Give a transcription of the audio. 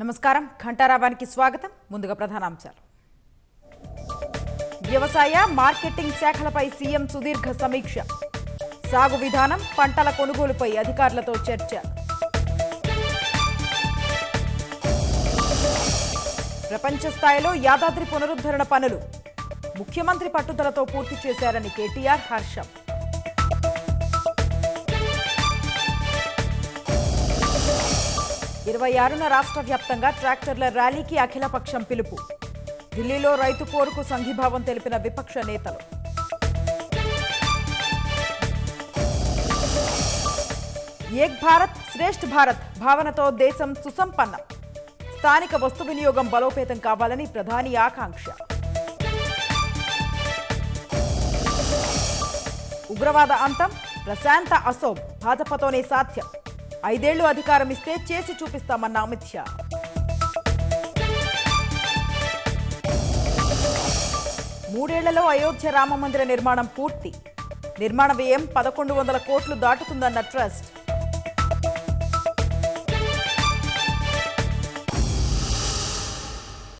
నమస్కారం ఘంటారావానికి స్వాగతం ముందుగా ప్రధానాంశాలు వ్యవసాయ మార్కెటింగ్ శాఖలపై సీఎం సుదీర్ఘ సమీక్ష సాగు విధానం పంటల కొనుగోలుపై అధికారులతో చర్చ ప్రపంచ స్థాయిలో యాదాద్రి పునరుద్ధరణ పనులు ముఖ్యమంత్రి పట్టుదలతో పూర్తి చేశారని కేటీఆర్ హర్షం ఇరవై ఆరున రాష్ట్ర వ్యాప్తంగా ట్రాక్టర్ల ర్యాలీకి అఖిలపక్షం పిలుపు ఢిల్లీలో రైతు పోరుకు సంఘీభావం తెలిపిన విపక్ష నేతలు ఏక్ భారత్ శ్రేష్ఠ భారత్ భావనతో దేశం సుసంపన్నం స్థానిక వస్తు వినియోగం బలోపేతం కావాలని ప్రధాని ఆకాంక్ష ఉగ్రవాద అంతం ప్రశాంత అసోం భాజపాతోనే సాధ్యం ఐదేళ్లు అధికారం ఇస్తే చేసి చూపిస్తామన్న అమిత్ షా మూడేళ్లలో అయోధ్య రామ మందిర నిర్మాణం పూర్తి నిర్మాణ వ్యయం పదకొండు వందల కోట్లు దాటుతుందన్న ట్రస్ట్